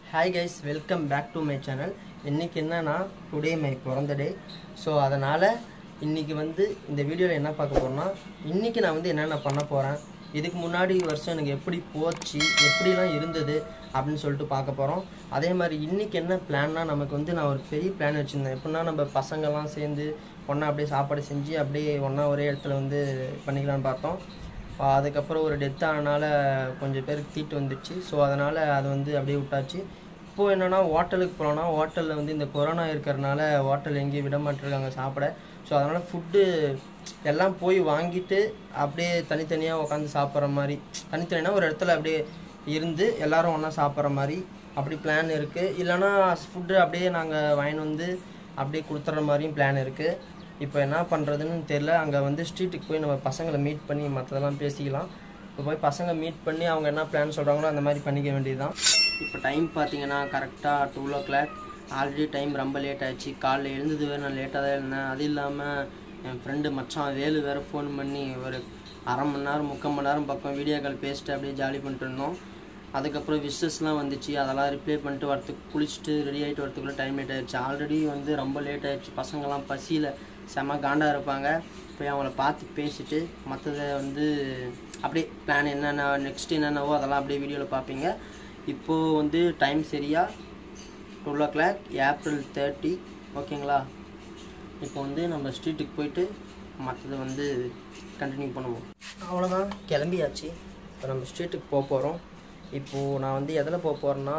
Hi guys welcome back to my channel இன்றைக்கி என்னன்னா today my பிறந்த டே ஸோ அதனால் இன்றைக்கி வந்து இந்த வீடியோவில் என்ன பார்க்க போகிறோம்னா இன்றைக்கி நான் வந்து என்னென்ன பண்ண போகிறேன் இதுக்கு முன்னாடி வருஷம் எனக்கு எப்படி போச்சு எப்படிலாம் இருந்தது அப்படின்னு சொல்லிட்டு பார்க்க போகிறோம் அதே மாதிரி இன்றைக்கி என்ன பிளான்னா நமக்கு வந்து நான் ஒரு பெரிய பிளான் வச்சுருந்தேன் எப்படின்னா நம்ம பசங்கள்லாம் சேர்ந்து ஒன்றா அப்படியே சாப்பாடு செஞ்சு அப்படியே ஒன்றா ஒரே இடத்துல வந்து பண்ணிக்கலாம்னு பார்த்தோம் ஆஹ் அதுக்கப்புறம் ஒரு டெத் ஆனனால கொஞ்சம் பேருக்கு தீட்டு வந்துடுச்சு ஸோ அதனால் அது வந்து அப்படியே விட்டாச்சு இப்போது என்னென்னா ஹோட்டலுக்கு போனோம்னா ஹோட்டலில் வந்து இந்த கொரோனா இருக்கிறனால ஹோட்டல் எங்கேயும் விட மாட்டிருக்காங்க சாப்பிட ஸோ அதனால் ஃபுட்டு எல்லாம் போய் வாங்கிட்டு அப்படியே தனித்தனியாக உட்காந்து சாப்பிட்ற மாதிரி தனித்தனியாக ஒரு இடத்துல அப்படியே இருந்து எல்லாரும் ஒன்றா சாப்பிட்ற மாதிரி அப்படி பிளான் இருக்குது இல்லைன்னா ஃபுட்டு அப்படியே நாங்கள் வாங்கிட்டு வந்து அப்படியே கொடுத்துட்ற மாதிரியும் பிளான் இருக்குது இப்போ என்ன பண்ணுறதுன்னு தெரில அங்கே வந்து ஸ்ட்ரீட்டுக்கு போய் நம்ம பசங்களை மீட் பண்ணி மற்றதெல்லாம் பேசிக்கலாம் இப்போ போய் பசங்க மீட் பண்ணி அவங்க என்ன பிளான் சொல்கிறாங்களோ அந்த மாதிரி பண்ணிக்க வேண்டியதுதான் இப்போ டைம் பார்த்தீங்கன்னா கரெக்டாக two o'clock already time ரொம்ப லேட் ஆச்சு காலைல எழுந்தது வேறு நான் லேட்டாக தான் இருந்தேன் அது இல்லாமல் என் ஃப்ரெண்டு மச்சான் வேலு வேறு ஃபோன் பண்ணி ஒரு அரை மணி நேரம் முக்கால் மணி நேரம் பக்கம் வீடியோ கால் பேசிட்டு அப்படியே ஜாலி பண்ணிட்டு இருந்தோம் அதுக்கப்புறம் விஷ்ஷஸ்லாம் வந்துச்சு அதெல்லாம் ரிப்ளை பண்ணிட்டு வரத்துக்கு குளிச்சுட்டு ரெடி ஆகிட்டு வரத்துக்குள்ளே டைம் லேட் ஆயிடுச்சு ஆல்ரெடி வந்து ரொம்ப லேட் ஆயிடுச்சு பசங்கள்லாம் பசியில் செம காண்டாக இருப்பாங்க போய் அவங்கள பார்த்து பேசிட்டு மற்றதை வந்து அப்படியே பிளான் என்னென்ன நெக்ஸ்ட் என்னென்னவோ அதெல்லாம் அப்படியே வீடியோவில் பார்ப்பீங்க இப்போது வந்து டைம் சரியா twelve o'clock April thirty ஓகேங்களா இப்போ வந்து நம்ம ஸ்ட்ரீட்டுக்கு போயிட்டு மற்றதை வந்து கண்டினியூ பண்ணுவோம் அவ்வளோதான் கிளம்பியாச்சு இப்போ நம்ம ஸ்ட்ரீட்டுக்கு போக போகிறோம் இப்போது நான் வந்து எதில் போக போகிறேன்னா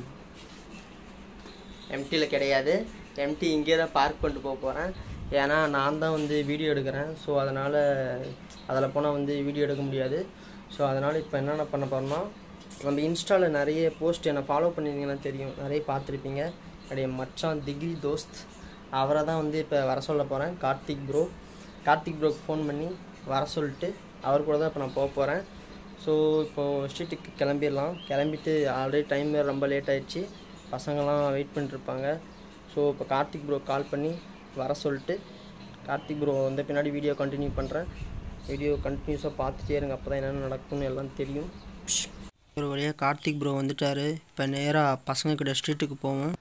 எம்டியில் கிடையாது எம்டி இங்கே தான் பார்க் பண்ணிட்டு போக போகிறேன் ஏன்னா நான் தான் வந்து வீடியோ எடுக்கிறேன் ஸோ அதனால் அதில் போனால் வந்து வீடியோ எடுக்க முடியாது ஸோ அதனால் இப்போ என்னென்ன பண்ண போகிறோம்னா நம்ம இன்ஸ்டாவில் நிறைய போஸ்ட் என்னை ஃபாலோ பண்ணியிருந்தீங்கன்னா தெரியும் நிறைய பார்த்துருப்பீங்க என்னுடைய மச்சான் திகிரி தோஸ்த் அவரை தான் வந்து இப்போ வர சொல்ல போகிறேன் கார்த்திக் ப்ரோ கார்த்திக் ப்ரோக்கு ஃபோன் பண்ணி வர சொல்லிட்டு அவர் கூட தான் இப்போ நான் போக போகிறேன் ஸோ இப்போது ஸ்ட்ரீட்டுக்கு கிளம்பிடலாம் கிளம்பிட்டு ஆல்ரெடி டைம் ரொம்ப லேட் ஆயிடுச்சு பசங்கள்லாம் வெயிட் பண்ணிட்டுருப்பாங்க ஸோ இப்போ கார்த்திக் ப்ரோ கால் பண்ணி வர சொல்லிட்டு கார்த்திக் ப்ரோ வந்த பின்னாடி வீடியோ கண்டினியூ பண்ணுறேன் வீடியோ கண்டினியூஸாக பார்த்துட்டே இருங்க அப்போ தான் என்னென்ன நடக்கும்னு எல்லாம் தெரியும் ஒரு வழியாக கார்த்திக் ப்ரோ வந்துட்டார் இப்போ நேராக பசங்க கிட்ட ஸ்ட்ரீட்டுக்கு போவோம்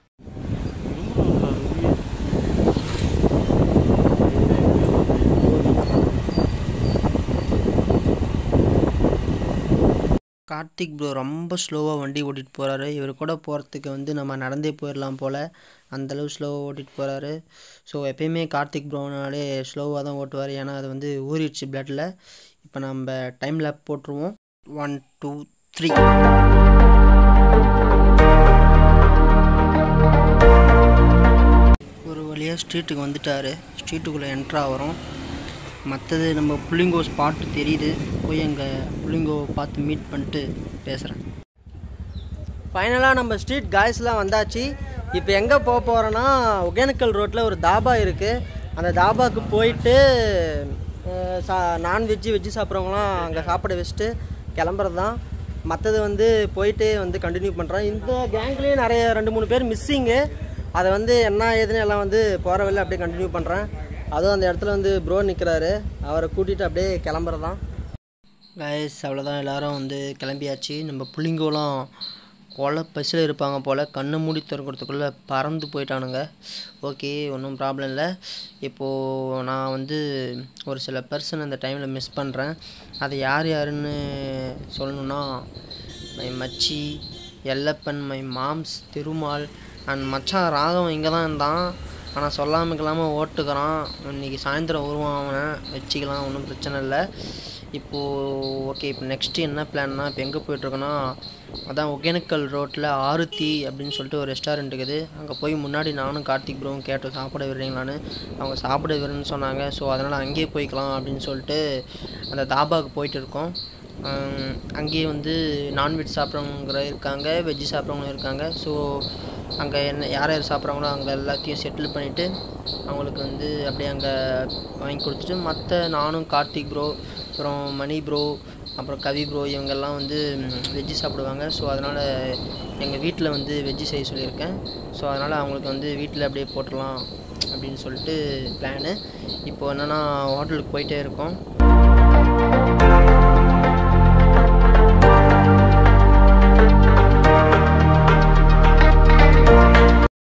கார்த்திக் ப்ரோ ரொம்ப ஸ்லோவாக வண்டி ஓட்டிகிட்டு போகிறாரு இவர் கூட போகிறதுக்கு வந்து நம்ம நடந்தே போயிடலாம் போல் அந்தளவு ஸ்லோவாக ஓட்டிகிட்டு போகிறாரு ஸோ எப்பயுமே கார்த்திக் ப்ரோனாலே ஸ்லோவாக தான் ஓட்டுவார் ஏன்னா அது வந்து ஊறிடுச்சு பிளட்டில் இப்போ நம்ம டைம் லேப் போட்டுருவோம் ஒன் டூ த்ரீ ஒரு வழியாக ஸ்ட்ரீட்டுக்கு வந்துட்டார் ஸ்ட்ரீட்டுக்குள்ளே என்ட்ரு ஆகிறோம் மற்றது நம்ம புள்ளிங்கோ ஸ்பாட்டு தெரியுது போய் அங்கே புள்ளிங்கோவை பார்த்து மீட் பண்ணிட்டு பேசுகிறேன் ஃபைனலாக நம்ம ஸ்ட்ரீட் காய்ஸ்லாம் வந்தாச்சு இப்போ எங்கே போக போகிறோன்னா ஒகேனக்கல் ரோட்டில் ஒரு தாபா இருக்குது அந்த தாபாவுக்கு போயிட்டு அஹ், சா நான்வெஜ்ஜு வெஜ்ஜு சாப்பிட்றவங்களாம் அங்கே சாப்பிட வச்சுட்டு கிளம்புறது தான் மற்றது வந்து போயிட்டு வந்து கண்டினியூ பண்ணுறேன் இந்த கேங்லேயே நிறைய ரெண்டு மூணு பேர் மிஸ்ஸிங்கு அதை வந்து என்ன ஏதுன்னு எல்லாம் வந்து போகிற வழியில் அப்படியே கண்டினியூ பண்ணுறேன் அதுவும் அந்த இடத்துல வந்து ப்ரோ நிற்கிறாரு அவரை கூட்டிகிட்டு அப்படியே கிளம்புறது தான் கைஸ் அவ்வளோதான் எல்லாரும் வந்து கிளம்பியாச்சு நம்ம புள்ளிங்கோலாம் கொலை பசியில் இருப்பாங்க போல் கண்ணை மூடி திறக்கிறதுக்குள்ளே பறந்து போயிட்டானுங்க ஓகே ஒன்றும் ப்ராப்ளம் இல்லை இப்போது நான் வந்து ஒரு சில பர்சன் அந்த டைமில் மிஸ் பண்ணுறேன் அது யார் யாருன்னு சொல்லணுன்னா மை மச்சி எல்லப்பன் மை மாம்ஸ் திருமால் அண்ட் மச்சான் ராகவன் இங்கே தான் இருந்தான் ஆனால் சொல்லாமல் இல்லாமல் ஓட்டுக்கிறான் இன்றைக்கி சாயந்தரம் வருவான் அவனை வச்சுக்கலாம் ஒன்றும் பிரச்சனை இல்லை இப்போது ஓகே இப்போ நெக்ஸ்ட்டு என்ன பிளான்னா இப்போ எங்கே போயிட்டுருக்கோன்னா அதான் ஒகேனக்கல் ரோட்டில் ஆருத்தி அப்படின்னு சொல்லிட்டு ஒரு ரெஸ்டாரண்ட் இருக்குது அங்கே போய் முன்னாடி நானும் கார்த்திக் ப்ரோவும் கேட்டோம் சாப்பிட விடுறீங்களான்னு அவங்க சாப்பிட விடுறேன்னு சொன்னாங்க ஸோ அதனால் அங்கேயே போய்க்கலாம் அப்படின்னு சொல்லிட்டு அந்த தாபாவுக்கு போயிட்டு இருக்கோம் ஆம், அங்கேயே வந்து நான்வெஜ் சாப்பிட்றவங்க இருக்காங்க வெஜ்ஜு சாப்பிட்றவங்க இருக்காங்க ஸோ அங்கே என்ன யார் யார் சாப்பிட்றாங்களோ அங்கே எல்லாத்தையும் செட்டில் பண்ணிவிட்டு அவங்களுக்கு வந்து அப்படியே அங்கே வாங்கி கொடுத்துட்டு மற்ற நானும் கார்த்திக் ப்ரோ அப்புறம் மணி ப்ரோ அப்புறம் கவி ப்ரோ இவங்கெல்லாம் வந்து வெஜ்ஜு சாப்பிடுவாங்க ஸோ அதனால் எங்கள் வீட்டில் வந்து வெஜ்ஜு செய்ய சொல்லியிருக்கேன் ஸோ அதனால் அவங்களுக்கு வந்து வீட்டில் அப்படியே போட்டுடலாம் அப்படின்னு சொல்லிட்டு பிளானு இப்போ என்னென்னா ஹோட்டலுக்கு போயிட்டே இருக்கோம்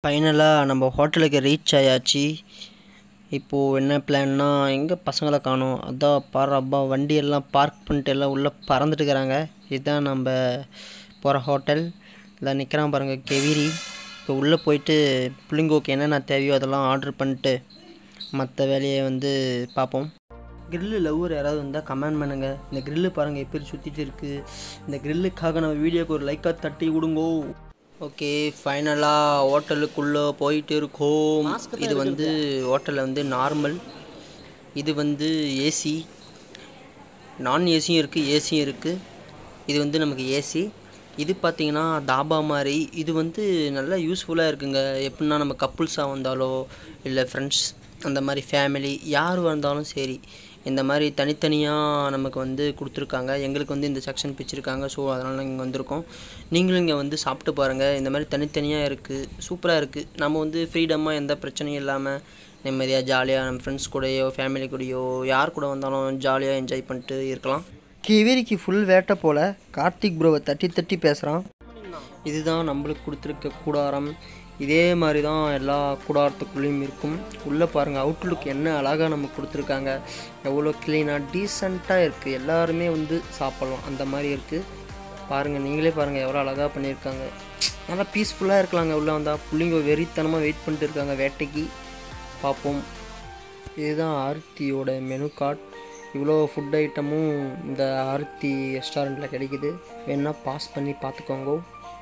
ஃபைனலாக நம்ம ஹோட்டலுக்கு ரீச் ஆயாச்சு இப்போது என்ன பிளான்னா எங்கே பசங்களை காணோம் அதான் பாரு அப்பா வண்டியெல்லாம் பார்க் பண்ணிட்டு எல்லாம் உள்ளே பறந்துட்டுக்கிறாங்க இதுதான் நம்ம போகிற ஹோட்டல் இதில் நிற்கிறான் பாருங்கள் கெவிரி இப்போ உள்ளே போயிட்டு புள்ளிங்கோக்கு என்னென்ன தேவையோ அதெல்லாம் ஆர்டர் பண்ணிட்டு மற்ற வேலையை வந்து பார்ப்போம் கிரில்லு லவ்வர் யாராவது வந்தால் கமெண்ட் பண்ணுங்கள் இந்த கிரில்லு பாருங்கள் எப்படி சுற்றிட்டு இருக்குது இந்த கிரில்லுக்காக நம்ம வீடியோக்கு ஒரு லைக்காக தட்டி விடுங்கோ ஓகே ஃபைனலாக ஹோட்டலுக்குள்ளே போயிட்டு இருக்கோம் இது வந்து ஹோட்டலில் வந்து நார்மல் இது வந்து ஏசி நான் ஏசியும் இருக்குது ஏசியும் இருக்குது இது வந்து நமக்கு ஏசி இது பார்த்தீங்கன்னா தாபா மாதிரி இது வந்து நல்லா யூஸ்ஃபுல்லாக இருக்குங்க எப்படின்னா நம்ம கப்புள்ஸாக வந்தாலோ இல்லை ஃப்ரெண்ட்ஸ் அந்த மாதிரி ஃபேமிலி யார் வந்தாலும் சரி இந்த மாதிரி தனித்தனியாக நமக்கு வந்து கொடுத்துருக்காங்க எங்களுக்கு வந்து இந்த செக்ஷன் பிச்சிருக்காங்க ஸோ அதனால் இங்கே வந்திருக்கோம் நீங்களும் இங்கே வந்து சாப்பிட்டு பாருங்கள் இந்த மாதிரி தனித்தனியாக இருக்குது சூப்பராக இருக்குது நம்ம வந்து ஃப்ரீடமாக எந்த பிரச்சனையும் இல்லாமல் நிம்மதியாக ஜாலியாக நம்ம ஃப்ரெண்ட்ஸ் கூடயோ ஃபேமிலி கூடயோ யார் கூட வந்தாலும் ஜாலியாக என்ஜாய் பண்ணிட்டு இருக்கலாம் கிவேரிக்கு ஃபுல் வேட்டை போல் கார்த்திக் ப்ரோவை தட்டி தட்டி பேசுகிறான் இதுதான் நம்மளுக்கு கொடுத்துருக்க கூடாரம் இதே மாதிரி தான் எல்லா கூடாரத்துக்குள்ளேயும் இருக்கும் உள்ளே பாருங்கள் அவுட்லுக் என்ன அழகாக நமக்கு கொடுத்துருக்காங்க எவ்வளோ க்ளீனாக டீசெண்டாக இருக்குது எல்லாருமே வந்து சாப்பிட்லாம் அந்த மாதிரி இருக்குது பாருங்கள் நீங்களே பாருங்கள் எவ்வளோ அழகாக பண்ணியிருக்காங்க நல்லா பீஸ்ஃபுல்லாக இருக்கலாங்க உள்ளே வந்தால் பிள்ளைங்க வெறித்தனமாக வெயிட் பண்ணிட்டு இருக்காங்க வேட்டைக்கு பார்ப்போம் இதுதான் ஆர்த்தியோட மெனு கார்ட் இவ்வளோ ஃபுட் ஐட்டமும் இந்த ஆர்த்தி ரெஸ்டாரண்ட்டில் கிடைக்குது வேணா பாஸ் பண்ணி பார்த்துக்கோங்க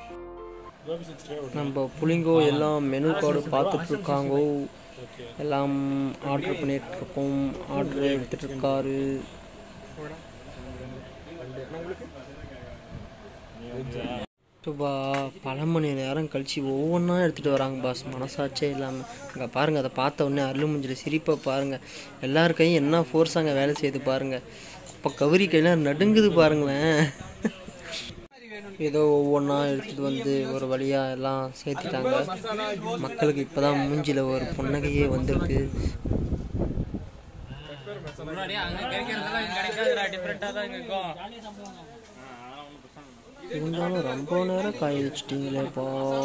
நம்ம புளிங்கோ எல்லாம் மெனு கார்டு பார்த்துட்டு இருக்காங்கோ எல்லாம் ஆர்டர் பண்ணிட்டு இருக்கோம் ஆர்டர் எடுத்துட்டு இருக்காரு சுபா பல மணி நேரம் கழிச்சு ஒவ்வொன்றா எடுத்துகிட்டு வராங்க பாஸ் மனசாச்சே இல்லாமல் அங்கே பாருங்கள் அதை பார்த்த உடனே அருள் முஞ்சில் சிரிப்பை பாருங்கள் எல்லார் கையும் என்ன ஃபோர்ஸ் அங்கே வேலை செய்யுது பாருங்கள் இப்போ கௌரி கையெல்லாம் நடுங்குது பாருங்களேன் ஏதோ ஒவ்வொன்றா எடுத்துகிட்டு வந்து ஒரு வழியாக எல்லாம் சேர்த்துட்டாங்க மக்களுக்கு இப்போ தான் மூஞ்சியில் ஒரு புன்னகையே வந்திருக்கு இருந்தாலும் ரொம்ப நேரம் காய வச்சிட்டீங்களேப்பா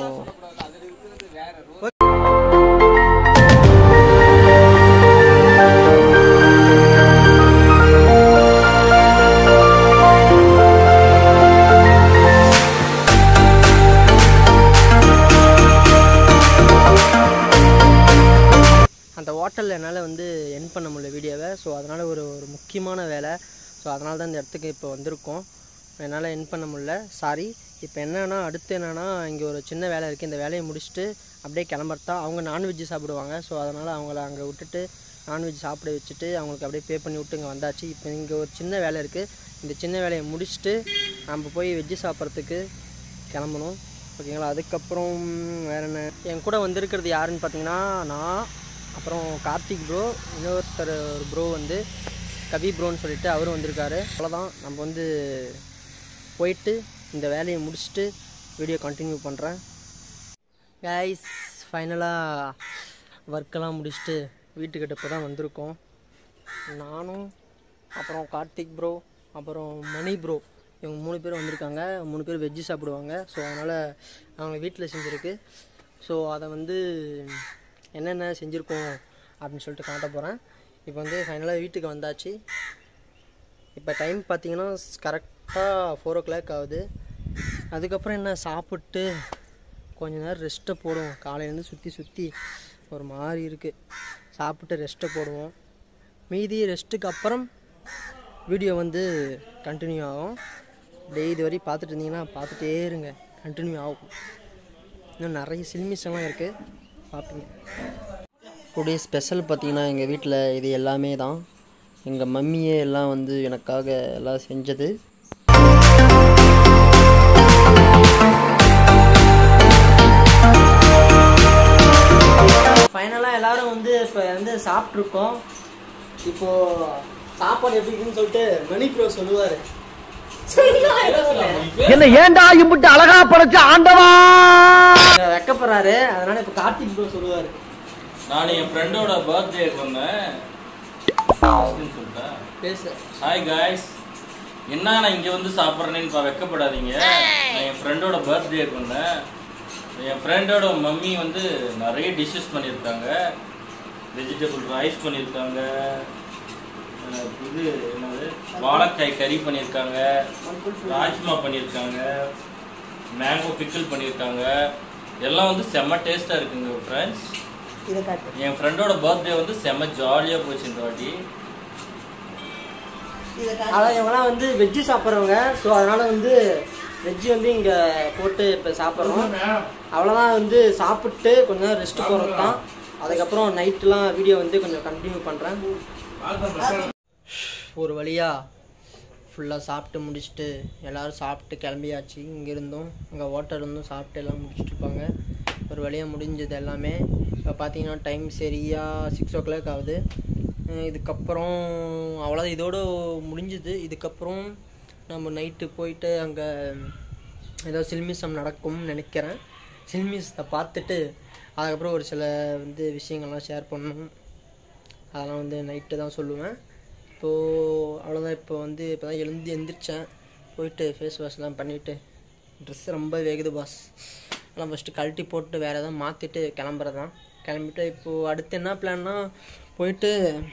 அந்த ஹோட்டலில் என்னால் வந்து என் பண்ண முடியல வீடியோவை ஸோ அதனால் ஒரு ஒரு முக்கியமான வேலை ஸோ அதனால தான் இந்த இடத்துக்கு இப்போ வந்திருக்கோம் என்னால் என் பண்ண முடியல சாரி இப்போ என்னென்னா அடுத்து என்னென்னா இங்கே ஒரு சின்ன வேலை இருக்குது இந்த வேலையை முடிச்சுட்டு அப்படியே கிளம்புறதா அவங்க நான்வெஜ் சாப்பிடுவாங்க ஸோ அதனால் அவங்கள அங்கே விட்டுட்டு நான்வெஜ் சாப்பிட வச்சுட்டு அவங்களுக்கு அப்படியே பே பண்ணி விட்டு இங்கே வந்தாச்சு இப்போ இங்கே ஒரு சின்ன வேலை இருக்குது இந்த சின்ன வேலையை முடிச்சுட்டு நம்ம போய் வெஜ்ஜு சாப்பிட்றதுக்கு கிளம்பணும் ஓகேங்களா அதுக்கப்புறம் வேறு என்ன என் கூட வந்திருக்கிறது யாருன்னு பார்த்தீங்கன்னா நான் அப்புறம் கார்த்திக் ப்ரோ இன்னொருத்தர் ஒரு ப்ரோ வந்து கவி ப்ரோன்னு சொல்லிட்டு அவரும் வந்திருக்காரு அவ்வளோதான் நம்ம வந்து போயிட்டு இந்த வேலையை முடிச்சுட்டு வீடியோ கண்டினியூ பண்ணுறேன் கைஸ் ஃபைனலாக ஒர்க்கெல்லாம் முடிச்சுட்டு வீட்டுக்கிட்ட இப்போ தான் வந்திருக்கோம் நானும் அப்புறம் கார்த்திக் ப்ரோ அப்புறம் மணி ப்ரோ இவங்க மூணு பேர் வந்திருக்காங்க மூணு பேர் வெஜ்ஜு சாப்பிடுவாங்க ஸோ அதனால் அவங்க வீட்டில் செஞ்சுருக்கு ஸோ அதை வந்து என்னென்ன செஞ்சுருக்கோம் அப்படின்னு சொல்லிட்டு காட்ட போகிறேன் இப்போ வந்து ஃபைனலாக வீட்டுக்கு வந்தாச்சு இப்போ டைம் பார்த்தீங்கன்னா கரெக்டாக ஃபோர் ஓ கிளாக் ஆகுது அதுக்கப்புறம் என்ன சாப்பிட்டு கொஞ்ச நேரம் ரெஸ்ட்டை போடுவோம் காலையிலேருந்து சுற்றி சுற்றி ஒரு மாதிரி இருக்குது சாப்பிட்டு ரெஸ்ட்டை போடுவோம் மீதி ரெஸ்ட்டுக்கு அப்புறம் வீடியோ வந்து கண்டினியூ ஆகும் டெய்லி இது வரையும் பார்த்துட்டு இருந்தீங்கன்னா பார்த்துட்டே இருங்க கண்டினியூ ஆகும் இன்னும் நிறைய சில்மிஷம்லாம் இருக்குது பார்ப்பீங்க டுடே ஸ்பெஷல் பார்த்தீங்கன்னா எங்கள் வீட்டில் இது எல்லாமே தான் எங்கள் மம்மியே எல்லாம் வந்து எனக்காக எல்லாம் செஞ்சது ஃபைனலாக எல்லாரும் வந்து இப்போ வந்து சாப்பிட்ருக்கோம் இப்போது சாப்பாடு எப்படி இருக்குன்னு சொல்லிட்டு மணி ப்ரோ சொல்லுவார் என்ன ஏன்டா இம்புட்டு அழகா படைச்ச ஆண்டவா வெக்கப்படுறாரு அதனால இப்போ கார்த்திக் ப்ரோ சொல்லுவார் நான் என் ஃப்ரெண்டோட பர்த்டேக்கு வந்தேன் அப்படின்னு சொல்லிட்டேன் பேசு ஹாய் காய்ஸ் என்ன நான் இங்க வந்து சாப்பிட்றேன்னு வெக்கப்படாதீங்க நான் என் ஃப்ரெண்டோட பர்த்டேக்கு வந்தேன் என் ஃப்ரெண்டோட மம்மி வந்து நிறைய டிஷ்ஷஸ் பண்ணியிருக்காங்க வெஜிடபிள் ரைஸ் பண்ணியிருக்காங்க அஹ் இது என்னது வாழைக்காய் கறி பண்ணியிருக்காங்க ராஜ்மா பண்ணியிருக்காங்க மேங்கோ பிக்கிள் பண்ணியிருக்காங்க எல்லாம் வந்து செம்ம டேஸ்ட்டாக இருக்குங்க ஃப்ரெண்ட்ஸ் இதை காட்டு என் ஃப்ரெண்டோட பர்த்டே வந்து செம்ம ஜாலியாக போச்சு இந்த வாட்டி அதான் இவங்கலாம் வந்து வெஜ்ஜு சாப்பிட்றவங்க ஸோ அதனால வந்து வெஜ்ஜு வந்து இங்கே போட்டு இப்போ சாப்பிட்றோம் அவ்வளோதான் வந்து சாப்பிட்டு கொஞ்ச நேரம் ரெஸ்ட் போகிறது தான் அதுக்கப்புறம் நைட்டுலாம் வீடியோ வந்து கொஞ்சம் கண்டினியூ பண்ணுறேன் ஒரு வழியாக ஃபுல்லாக சாப்பிட்டு முடிச்சுட்டு எல்லோரும் சாப்பிட்டு கிளம்பியாச்சு இங்கே இருந்தும் இங்கே ஹோட்டல் இருந்தும் சாப்பிட்டு எல்லாம் முடிச்சுட்டு இருப்பாங்க ஒரு வழியாக முடிஞ்சது எல்லாமே இப்போ பார்த்தீங்கன்னா டைம் சரியாக சிக்ஸ் ஓ கிளாக் ஆகுது அஹ் இதுக்கப்புறம் அவ்வளோ இதோட முடிஞ்சுது இதுக்கப்புறம் நம்ம நைட்டு போயிட்டு அங்கே ஏதோ சில்மிசம் நடக்கும்னு நினைக்கிறேன் சில்மிசத்தை பார்த்துட்டு அதுக்கப்புறம் ஒரு சில வந்து விஷயங்கள்லாம் ஷேர் பண்ணணும் அதெல்லாம் வந்து நைட்டு தான் சொல்லுவேன் இப்போது அவ்வளோதான் இப்போ வந்து இப்போ தான் எழுந்து எந்திரிச்சேன் போயிட்டு ஃபேஸ் வாஷ்லாம் பண்ணிவிட்டு ட்ரெஸ் ரொம்ப வேகுது பாஸ் அதெல்லாம் ஃபஸ்ட்டு கழட்டி போட்டு வேறு எதாவது மாற்றிட்டு கிளம்புறது தான் கிளம்பிட்டு இப்போது அடுத்து என்ன பிளான்னா போயிட்டு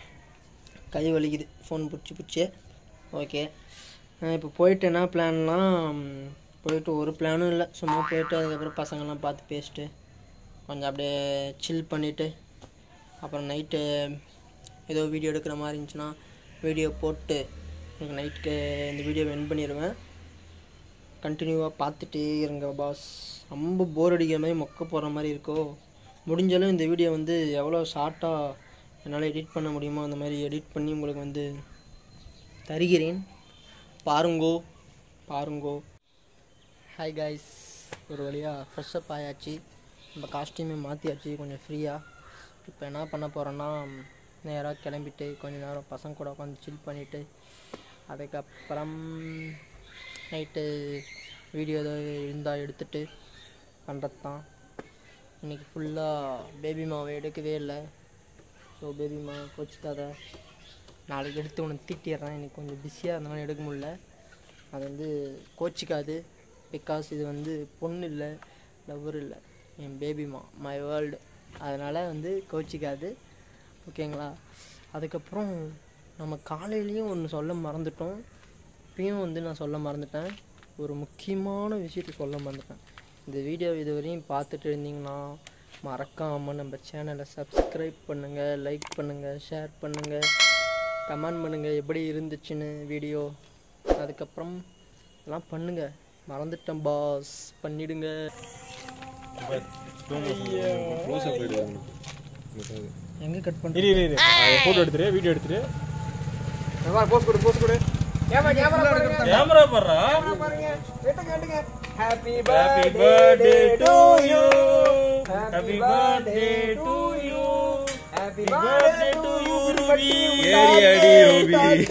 கை வலிக்குது ஃபோன் பிடிச்சி பிடிச்சி ஓகே இப்போ போயிட்டு என்ன பிளான்லாம் போயிட்டு ஒரு பிளானும் இல்லை சும்மா போயிட்டு அதுக்கப்புறம் பசங்கள்லாம் பார்த்து பேசிட்டு கொஞ்சம் அப்படியே சில் பண்ணிவிட்டு அப்புறம் நைட்டு ஏதோ வீடியோ எடுக்கிற மாதிரி இருந்துச்சுன்னா வீடியோ போட்டு எனக்கு நைட்டுக்கு இந்த வீடியோ என் பண்ணிடுவேன் கண்டினியூவாக பார்த்துட்டே இருங்க பாஸ் ரொம்ப போர் அடிக்கிற மாதிரி மொக்க போடுற மாதிரி இருக்கோ முடிஞ்சாலும் இந்த வீடியோ வந்து எவ்வளோ ஷார்ட்டாக என்னால் எடிட் பண்ண முடியுமோ அந்த மாதிரி எடிட் பண்ணி உங்களுக்கு வந்து தருகிறேன் பாருங்கோ பாருங்கோ ஹாய் காய்ஸ் ஒரு வழியாக ஃப்ரெஷ்ஷப் ஆயாச்சு நம்ம காஸ்டியூமே மாற்றியாச்சு கொஞ்சம் ஃப்ரீயாக இப்போ என்ன பண்ண போகிறோன்னா நேராக கிளம்பிட்டு கொஞ்ச நேரம் பசங்க கூட உட்காந்து சில் பண்ணிவிட்டு அதுக்கப்புறம் நைட்டு வீடியோ ஏதாவது இருந்தால் எடுத்துட்டு பண்ணுறது தான் இன்றைக்கி ஃபுல்லாக பேபி மாவை எடுக்கவே இல்லை ஸோ பேபி மா கோச்சிக்காத நாளைக்கு எடுத்து உனக்கு திட்டிடுறேன் எனக்கு கொஞ்சம் பிஸியாக இருந்தவொன்னே எடுக்க முடியல அது வந்து கோச்சிக்காது பிகாஸ் இது வந்து பொண்ணு இல்லை லவ்வர் இல்லை என் பேபிமா மை வேர்ல்டு அதனால் வந்து கோச்சிக்காது ஓகேங்களா அதுக்கப்புறம் நம்ம காலையிலையும் ஒன்று சொல்ல மறந்துட்டோம் இப்பயும் வந்து நான் சொல்ல மறந்துட்டேன் ஒரு முக்கியமான விஷயத்தை சொல்ல மறந்துட்டேன் இந்த வீடியோ இது வரையும் பார்த்துட்டு இருந்தீங்கன்னா மறக்காமல் நம்ம சேனலை சப்ஸ்கிரைப் பண்ணுங்கள் லைக் பண்ணுங்கள் ஷேர் பண்ணுங்கள் கமெண்ட் பண்ணுங்கள் எப்படி இருந்துச்சுன்னு வீடியோ அதுக்கப்புறம் எல்லாம் பண்ணுங்கள் மறந்துட்டேன் பாஸ் பண்ணிடுங்க எங்கே கட் இரு பண்ணுறீங்க இரு இரு ஃபோட்டோ எடுத்துரு வீடியோ எடுத்துரு போஸ்ட் கொடு போஸ்ட் கொடு கேமரா பாடுறா happy happy birthday to you happy birthday to you happy birthday to you Ruby ஏறி அடி ரூபி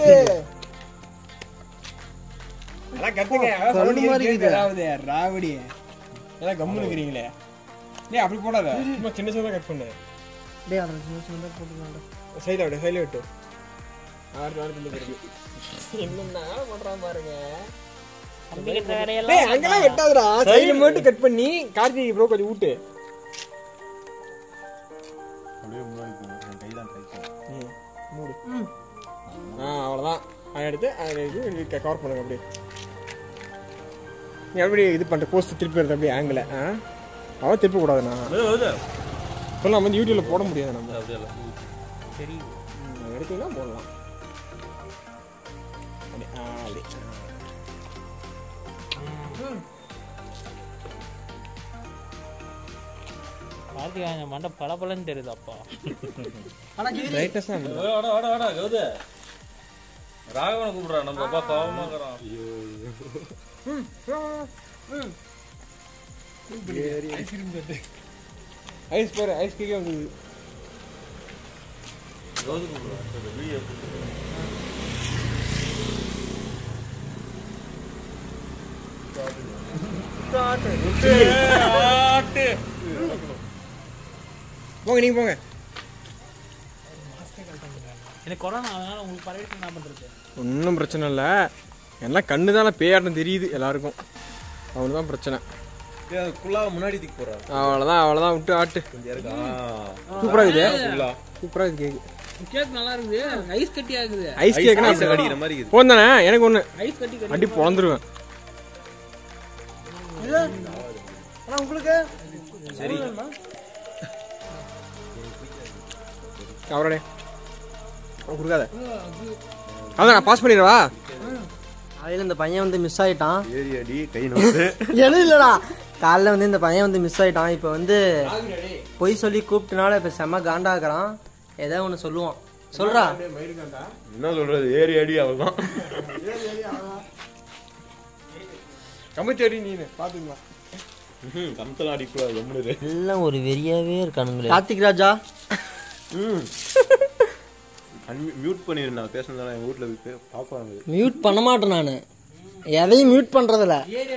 எல்லாம் கத்துங்க கல்லு மாதிரி இருக்குது. அதாவது ராவடி எல்லாம் கம்முன்னு இருக்கிறீங்களே டேய் அப்படி போடாத சும்மா சின்ன சின்னதா கட் பண்ணு டேய் அதில் சின்ன சின்னதாக போட்டுக்கலாம்டா சைடுல விடு சைடுல விட்டு ஆறு நாள் திண்டு போயிருக்கு என்னென்ன பண்ணுறான் பாருங்க டேய் அங்கெல்லாம் வெட்டாதடா சைடுல மட்டும் கட் பண்ணி கார்த்திக் ப்ரோ கொஞ்சம் ஊட்டு ம், மூடு ஆ அவ்வளோதான் அதை எடுத்து அதை இது கவர் பண்ணுங்க அப்படியே நீ அப்படியே இது பண்ணுற போஸ்ட் திருப்பி எடுத்து அப்படியே ஆங்கிள் ஆ அவன் திருப்ப கூடாதுண்ணா சொல்ல நம்ம வந்து யூடியூப்ல போட முடியாது நம்ம சரி ம், எடுத்தீங்கன்னா போடலாம் அப்படி ஆ அப்படி கார்த்திகாயன் மண்டை பளபளன்னு தெரியுதாப்பா ரைட்டஸ் தான் ஏய், வாடா வாடா வாடா கௌத ராகவனை கூப்பிடுறா நம்ம அப்பா பாவமா இருக்கிறான் ஐஸ் பாரு ஐஸ் கேக்கே வந்தது கௌத கூப்பிடுறா வீடியோ போங்க நீங்க போங்க எனக்கு கொரோனா அதனால உங்களுக்கு பரவிட்டு என்ன பண்றது ஒன்றும் பிரச்சனை இல்லை எல்லாம் கண்ணு தானே பேயாட்டம் தெரியுது எல்லாருக்கும் அவனு தான் பிரச்சனை குள்ளாவை முன்னாடி தூக்கி போறாரு அவ்வளோதான் அவ்வளோதான் விட்டு ஆட்டு கொஞ்சம் இருக்கா சூப்பராக இருக்குது ஃபுல்லா சூப்பராக இருக்குது கேக்கு கேக் நல்லா இருக்குது ஐஸ் கட்டியா இருக்குது ஐஸ் கேக்குனா ஐஸ் கடிக்கிற மாதிரி இருக்குது போன் தானே எனக்கு ஒன்று ஐஸ் கட்டி கட்டி அடி பொழந்துருவேன் ஆனா உங்களுக்கு சரி அவரடே கொடுக்காத அதான் நான் பாஸ் பண்ணிடுவா காலையில் இந்த பையன் வந்து மிஸ் ஆயிட்டான் ஏறி அடி கை நோட்டு எதுவும் இல்லடா காலைல வந்து இந்த பையன் வந்து மிஸ் ஆயிட்டான் இப்போ வந்து பொய் சொல்லி கூப்பிட்டனால இப்போ செம்ம காண்டாக்குறான் ஏதோ ஒன்று சொல்லுவான் சொல்றா என்ன சொல்றது ஏறி அடி அவள்தான் கம்பச்சேரி நீ பார்த்துக்கலாம் கம்தலாம் அடிக்கூடாது ரொம்ப எல்லாம் ஒரு வெறியாவே இருக்கானுங்களே கார்த்திக் ராஜா ம் மியூட் பண்ணிடு நான் பேசுனதால என் வீட்ல போய் பாப்பாங்க மியூட் பண்ண மாட்டேன் நான் எதையும் மியூட் பண்றதில்ல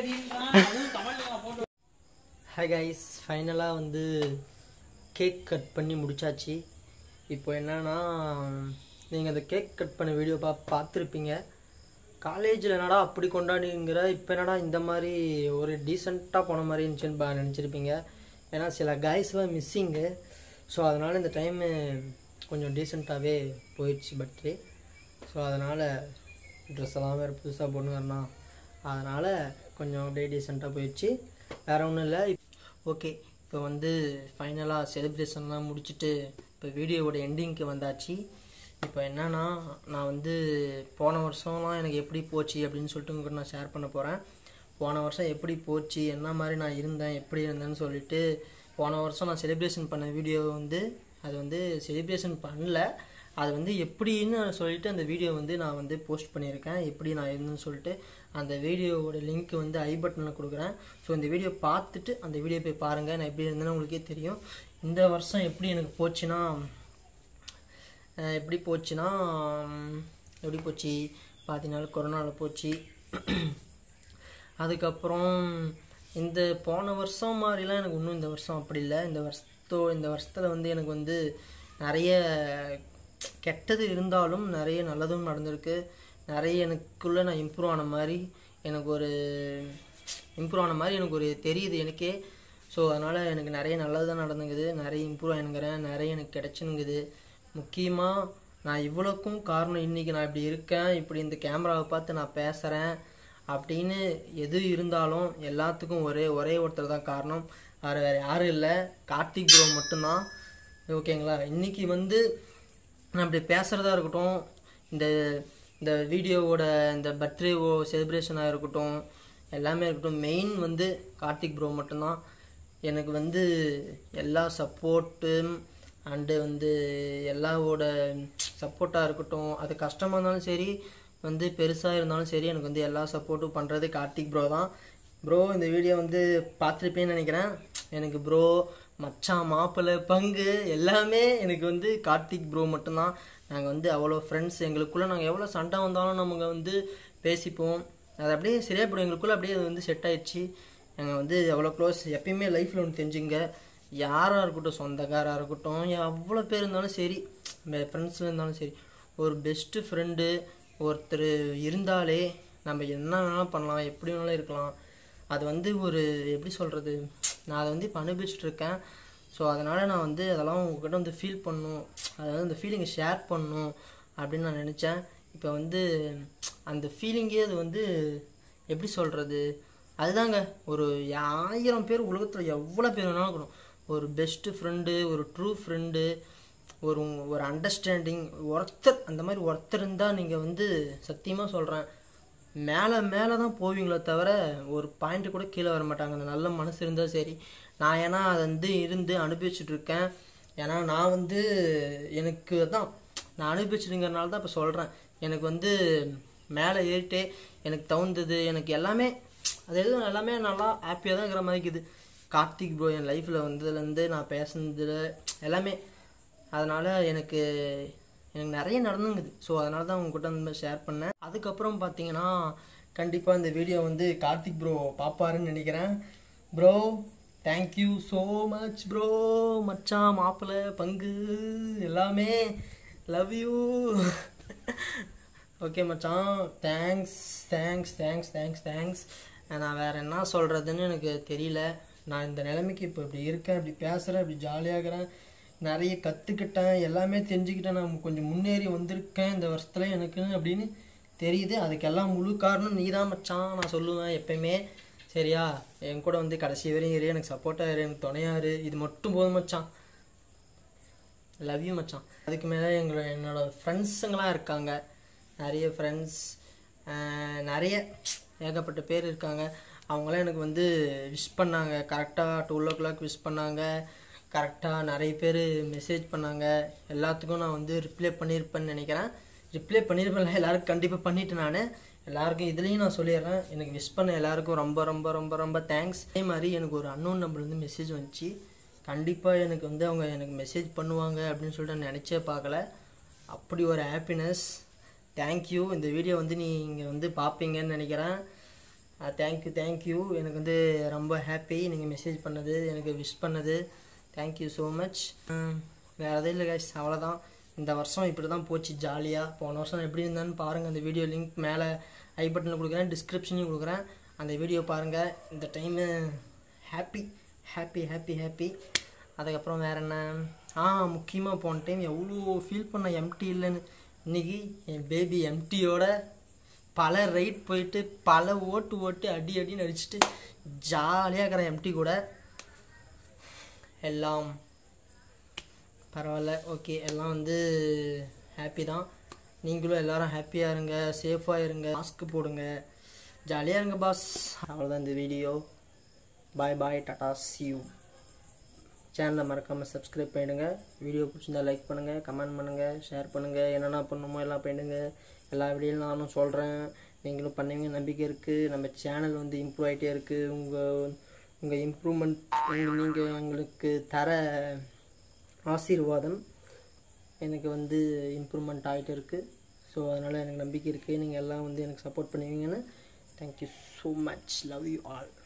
ஹாய் கைஸ் ஃபைனலாக வந்து கேக் கட் பண்ணி முடிச்சாச்சு இப்போ என்னன்னா நீங்கள் அந்த கேக் கட் பண்ண வீடியோ பா பார்த்துருப்பீங்க காலேஜில் என்னடா அப்படி கொண்டாடிங்கிற இப்போ என்னடா இந்த மாதிரி ஒரு டீசெண்டாக போன மாதிரி இருந்துச்சுன்னு பா நினச்சிருப்பீங்க ஏன்னா சில கைஸ்லாம் மிஸ்ஸிங்கு ஸோ அதனால் இந்த டைமு கொஞ்சம் டீசெண்டாகவே போயிடுச்சு பர்த்டே ஸோ அதனால் ட்ரெஸ் எல்லாம் வேறு புதுசாக போடணுங்கண்ணா அதனால் கொஞ்சம் அப்படியே டீசெண்டாக போயிடுச்சு வேறு ஒன்றும் இல்லை ஓகே இப்போ வந்து ஃபைனலாக செலிப்ரேஷன்லாம் முடிச்சுட்டு இப்போ வீடியோவோட எண்டிங்க்கு வந்தாச்சு இப்போ என்னன்னா நான் வந்து போன வருஷம்லாம் எனக்கு எப்படி போச்சு அப்படின்னு சொல்லிட்டு உங்கள்கிட்ட நான் ஷேர் பண்ண போகிறேன் போன வருஷம் எப்படி போச்சு என்ன மாதிரி நான் இருந்தேன் எப்படி இருந்தேன்னு சொல்லிட்டு போன வருஷம் நான் செலிப்ரேஷன் பண்ண வீடியோ வந்து அது வந்து செலிப்ரேஷன் பண்ணல அது வந்து எப்படின்னு சொல்லிட்டு அந்த வீடியோ வந்து நான் வந்து போஸ்ட் பண்ணியிருக்கேன் எப்படி நான் இருந்தேன்னு சொல்லிட்டு அந்த வீடியோவோட லிங்க் வந்து ஐ பட்டனில் கொடுக்குறேன் ஸோ இந்த வீடியோ பார்த்துட்டு அந்த வீடியோ போய் பாருங்கள் நான் எப்படி இருந்தேன்னு உங்களுக்கே தெரியும் இந்த வருஷம் எப்படி எனக்கு போச்சுன்னா அஹ் எப்படி போச்சுன்னா உம், எப்படி போச்சு பார்த்தீங்கன்னா கொரோனாவில் போச்சு அதுக்கப்புறம் இந்த போன வருஷம் மாதிரிலாம் எனக்கு இன்னும் இந்த வருஷம் அப்படி இல்லை இந்த வருஷத்தோ இந்த வருஷத்தில் வந்து எனக்கு வந்து நிறைய கெட்டது இருந்தாலும் நிறைய நல்லதும் நடந்திருக்கு நிறைய எனக்குள்ளே நான் இம்ப்ரூவ் ஆன மாதிரி எனக்கு ஒரு இம்ப்ரூவ் ஆன மாதிரி எனக்கு ஒரு தெரியுது எனக்கே ஸோ அதனால் எனக்கு நிறைய நல்லது தான் நடந்துங்குது நிறைய இம்ப்ரூவ் ஆகினுங்கிறேன் நிறைய எனக்கு கிடச்சினுங்குது முக்கியமாக நான் இவ்வளோக்கும் காரணம் இன்றைக்கி நான் இப்படி இருக்கேன் இப்படி இந்த கேமராவை பார்த்து நான் பேசுகிறேன் அப்படின்னு எது இருந்தாலும் எல்லாத்துக்கும் ஒரே ஒரே ஒருத்தர் தான் காரணம் வேறு வேறு யாரும் இல்லை கார்த்திக் ப்ரோ மட்டும்தான் ஓகேங்களா இன்றைக்கி வந்து நான் இப்படி பேசுகிறதா இருக்கட்டும் இந்த இந்த வீடியோவோட இந்த பர்த்டே செலிப்ரேஷனாக இருக்கட்டும் எல்லாமே இருக்கட்டும் மெயின் வந்து கார்த்திக் ப்ரோ மட்டும்தான் எனக்கு வந்து எல்லா சப்போர்ட்டும் அண்டு வந்து எல்லாவோட சப்போர்ட்டாக இருக்கட்டும் அது கஷ்டமாக இருந்தாலும் சரி வந்து பெருசாக இருந்தாலும் சரி எனக்கு வந்து எல்லா சப்போர்ட்டும் பண்ணுறது கார்த்திக் ப்ரோ தான் ப்ரோ இந்த வீடியோ வந்து பார்த்துருப்பேன்னு நினைக்கிறேன் எனக்கு ப்ரோ மச்சான் மாப்பிள்ளை பங்கு எல்லாமே எனக்கு வந்து கார்த்திக் ப்ரோ மட்டும்தான் நாங்கள் வந்து அவ்வளோ ஃப்ரெண்ட்ஸ் எங்களுக்குள்ளே நாங்கள் எவ்வளோ சண்டை வந்தாலும் நமக்கு வந்து பேசிப்போம் அது அப்படியே சரியா போய்டும் எங்களுக்குள்ளே அப்படியே அது வந்து செட் ஆயிடுச்சு நாங்கள் வந்து அவ்வளோ க்ளோஸ் எப்பயுமே லைஃப்பில் ஒன்று தெரிஞ்சுங்க யாராக இருக்கட்டும் சொந்தக்காராக இருக்கட்டும் எவ்வளோ பேர் இருந்தாலும் சரி ஃப்ரெண்ட்ஸில் இருந்தாலும் சரி ஒரு பெஸ்ட்டு ஃப்ரெண்டு ஒருத்தர் இருந்தாலே நம்ம என்ன வேணாலும் பண்ணலாம் எப்படி வேணாலும் இருக்கலாம் அது வந்து ஒரு எப்படி சொல்கிறது நான் அதை வந்து இப்போ அனுபவிச்சுட்டு இருக்கேன் ஸோ அதனால் நான் வந்து அதெல்லாம் உங்ககிட்ட வந்து ஃபீல் பண்ணணும் அதாவது அந்த ஃபீலிங்கை ஷேர் பண்ணணும் அப்படின்னு நான் நினச்சேன் இப்போ வந்து அந்த ஃபீலிங்கே அது வந்து எப்படி சொல்கிறது அதுதாங்க ஒரு ஆயிரம் பேர் உலகத்தில் எவ்வளோ பேர் வேணாலும் இருக்கணும் ஒரு பெஸ்ட்டு ஃப்ரெண்டு ஒரு ட்ரூ ஃப்ரெண்டு ஒரு ஒரு அண்டர்ஸ்டாண்டிங் ஒருத்தர் அந்த மாதிரி ஒருத்தர் இருந்தால் நீங்கள் வந்து சத்தியமாக சொல்கிறேன் மேலே மேலே தான் போவீங்களே தவிர ஒரு பாயிண்ட் கூட கீழே வர மாட்டாங்க அந்த நல்ல மனசு இருந்தால் சரி நான் ஏன்னா அதை வந்து இருந்து அனுபவிச்சுட்டு இருக்கேன் ஏன்னா நான் வந்து எனக்கு தான் நான் அனுபவிச்சுருங்கிறனால தான் இப்போ சொல்கிறேன் எனக்கு வந்து மேலே ஏறிட்டே எனக்கு தகுந்தது எனக்கு எல்லாமே அது எதுவும் எல்லாமே நல்லா ஹாப்பியாக தான் இருக்கிற மாதிரி இருக்குது கார்த்திக் ப்ரோ என் லைஃப்பில் வந்ததுலேருந்து நான் பேசுனதுல எல்லாமே அதனால் எனக்கு எனக்கு நிறைய நடந்துங்குது ஸோ அதனால தான் உங்ககிட்ட வந்து ஷேர் பண்ணேன் அதுக்கப்புறம் பார்த்தீங்கன்னா கண்டிப்பாக இந்த வீடியோ வந்து கார்த்திக் ப்ரோ பார்ப்பாருன்னு நினைக்கிறேன் bro thank you so much bro மச்சான் மாப்பிள்ளை பங்கு எல்லாமே லவ் யூ ஓகே மச்சான் thanks thanks thanks thanks thanks நான் வேறு என்ன சொல்கிறதுன்னு எனக்கு தெரியல நான் இந்த நிலைமைக்கு இப்போ இப்படி இருக்கேன் இப்படி பேசுகிறேன் இப்படி ஜாலியாகிறேன் நிறைய கற்றுக்கிட்டேன் எல்லாமே தெரிஞ்சுக்கிட்டேன் நான் கொஞ்சம் முன்னேறி வந்திருக்கேன் இந்த வருஷத்தில் எனக்குன்னு அப்படின்னு தெரியுது அதுக்கெல்லாம் முழு காரணம் நீ தான் மச்சான் நான் சொல்லுவேன் எப்பயுமே சரியா என் கூட வந்து கடைசி வரையும் இரு எனக்கு சப்போர்ட்டாக இரு எனக்கு துணையா இரு இது மட்டும் போதும் மச்சான் லவ் யூ மச்சான் அதுக்கு மேலே எங்களோட என்னோட ஃப்ரெண்ட்ஸுங்களாம் இருக்காங்க நிறைய ஃப்ரெண்ட்ஸ் நிறைய ஏகப்பட்ட பேர் இருக்காங்க அவங்களாம் எனக்கு வந்து விஷ் பண்ணாங்க கரெக்டாக டுவெல் ஓ கிளாக் விஷ் பண்ணாங்க கரெக்டாக நிறைய பேர் மெசேஜ் பண்ணாங்க எல்லாத்துக்கும் நான் வந்து ரிப்ளை பண்ணியிருப்பேன்னு நினைக்கிறேன் ரிப்ளை பண்ணியிருப்பேன்ல எல்லாருக்கும் கண்டிப்பாக பண்ணிட்டேன் நான் எல்லாருக்கும் இதுலேயும் நான் சொல்லிடுறேன் எனக்கு விஷ் பண்ண எல்லாருக்கும் ரொம்ப ரொம்ப ரொம்ப ரொம்ப தேங்க்ஸ் அதே மாதிரி எனக்கு ஒரு அன்னோன் நம்பர்லேருந்து மெசேஜ் வந்துச்சு கண்டிப்பாக எனக்கு வந்து அவங்க எனக்கு மெசேஜ் பண்ணுவாங்க அப்படின்னு சொல்லிட்டு நான் நினச்சே பார்க்கல அப்படி ஒரு ஹாப்பினஸ் தேங்க்யூ இந்த வீடியோ வந்து நீங்கள் வந்து பார்ப்பீங்கன்னு நினைக்கிறேன் தேங்க்யூ தேங்க்யூ எனக்கு வந்து ரொம்ப ஹாப்பி நீங்கள் மெசேஜ் பண்ணது எனக்கு விஷ் பண்ணது தேங்க்யூ ஸோ மச் வேறு எதுவும் இல்லை கைஸ் அவ்வளோதான் இந்த வருஷம் இப்படி தான் போச்சு ஜாலியாக போன வருஷம் எப்படி இருந்தான்னு பாருங்கள் அந்த வீடியோ லிங்க் மேலே ஐ பட்டனில் கொடுக்குறேன் டிஸ்கிரிப்ஷனையும் கொடுக்குறேன் அந்த வீடியோ பாருங்கள் இந்த time happy happy happy happy அதுக்கப்புறம் வேறு என்ன ஆ முக்கியமாக போன டைம் எவ்வளோ ஃபீல் பண்ண எம்டி இல்லைன்னு இன்னைக்கு என் பேபி எம்டியோட பல ரைட் போயிட்டு பல ஓட்டு ஓட்டு அடி அடின்னு அடிச்சுட்டு ஜாலியாக இருக்கிறேன் எம்டி கூட எல்லாம் பரவாயில்ல ஓகே எல்லாம் வந்து ஹாப்பி தான் நீங்களும் எல்லாரும் ஹாப்பியாக இருங்க சேஃபாக இருங்க மாஸ்க் போடுங்க ஜாலியாக இருங்க பாஸ் அவ்வளோதான் இந்த video bye bye tata see you சேனலை மறக்காமல் சப்ஸ்கிரைப் பண்ணிடுங்க வீடியோ பிடிச்சிருந்தா லைக் பண்ணுங்கள் கமெண்ட் பண்ணுங்கள் ஷேர் பண்ணுங்கள் என்னென்ன பண்ணுமோ எல்லாம் பண்ணிடுங்க எல்லா வீடியோவும் நானும் சொல்கிறேன் நீங்களும் பண்ணுவீங்க நம்பிக்கை இருக்குது நம்ம சேனல் வந்து இம்ப்ரூவ் ஆகிட்டே இருக்குது உங்கள் உங்கள் இம்ப்ரூவ்மெண்ட் நீங்கள் எங்களுக்கு தர ஆசீர்வாதம் எனக்கு வந்து இம்ப்ரூவ்மெண்ட் ஆகிட்டு இருக்குது ஸோ அதனால் எனக்கு நம்பிக்கை இருக்குது நீங்கள் எல்லாம் வந்து எனக்கு சப்போர்ட் பண்ணுவீங்கன்னு thank you so much love you all